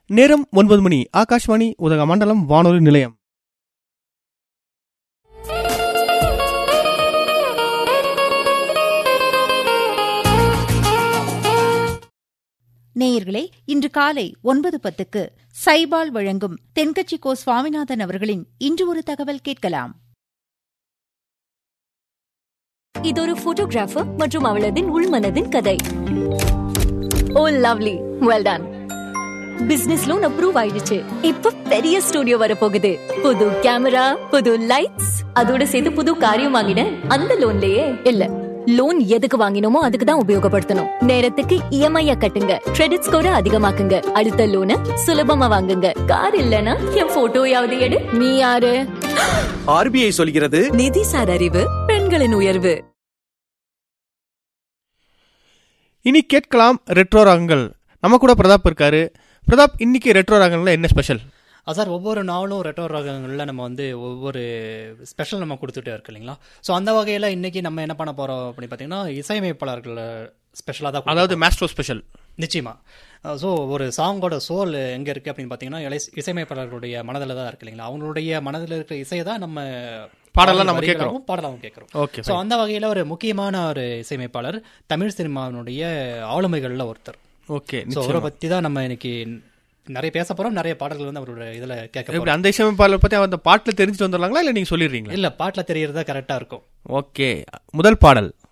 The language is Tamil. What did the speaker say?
நேரம் ஒன்பது மணி ஆகாஷ்வாணி உதகமண்டலம் வானொலி நிலையம் நேயர்களே இன்று காலை ஒன்பது பத்துக்கு சைபால் வழங்கும் தென்கட்சி கோ சுவாமிநாதன் அவர்களின் இன்று ஒரு தகவல் கேட்கலாம் இது ஒரு போட்டோகிராஃபர் மற்றும் அவளதின் உள்மனதின் கதை oh lovely well done business loan approve ஆயிடுச்சு இப்ப பெரிய ஸ்டுடியோ வர போகுது புது கேமரா புது லைட்ஸ் அதோட சேர்த்து புது காரியம் வாங்கினேன் அந்த லோன்லயே இல்ல லோன் எதுக்கு வாங்கினோமோ அதுக்கு தான் உபயோகப்படுத்தணும் நேரத்துக்கு இஎம்ஐ கட்டுங்க கிரெடிட் ஸ்கோரை அதிகமாக்குங்க அடுத்த லோனை சுலபமா வாங்குங்க கார் இல்லனா என் போட்டோயாவது எடு நீ யாரு ஆர்பிஐ சொல்கிறது நிதிசார் அறிவு பெண்களின் உயர்வு இனி கேட்கலாம் ரெட்ரோ ராகங்கள் நம்ம கூட பிரதாப் இருக்காரு பிரதாப் இன்னைக்கு ரெட்ரோ ராகங்கள்ல என்ன ஸ்பெஷல் அஹ் சார் ஒவ்வொரு நாளும் ரெட்டோ ரகங்களில் நம்ம வந்து ஒவ்வொரு ஸ்பெஷல் நம்ம கொடுத்துட்டே இருக்கு இல்லைங்களா ஸோ அந்த வகையில் இன்னைக்கு நம்ம என்ன பண்ண போகிறோம் அப்படின்னு பார்த்தீங்கன்னா இசையமைப்பாளர்கள் ஸ்பெஷலாக தான் கொடுக்க அதாவது மேஸ்ட்ரோ ஸ்பெஷல் நிச்சயமா ஸோ ஒரு சாங்கோட சோல் எங்கே இருக்குது அப்படின்னு பார்த்தீங்கன்னா இலை- இசையமைப்பாளர்களுடைய மனதில் தான் இருக்கு இல்லைங்களா அவங்களுடைய மனதில் இருக்கிற இசையை தான் நம்ம பாடலாம் நம்ம வரிகளாகவும் கேட்கிறோம். பாடலாகவும் கேட்குறோம் ஓகே ஸோ அந்த வகையில் ஒரு முக்கியமான ஒரு இசையமைப்பாளர் தமிழ் சினிமாவினுடைய ஆளுமைகளில் ஒருத்தர் ஓகே ஸோ அவரை பற்றி தான் நம்ம இன்னைக்கு நிறைய பேச போகிறோம் நிறைய பாடல்கள் வந்து அவரோட இதில் கேட்க போறோம். எப்படி அந்த இசையமைப்பாளர் பத்தி அந்த பாட்டுல தெரிஞ்சுட்டு வந்துடலாங்களா இல்ல நீங்க சொல்லிடுறீங்களா இல்ல பாட்டுல தெரியறதா கரெக்டா இருக்கும் ஓகே முதல் பாடல்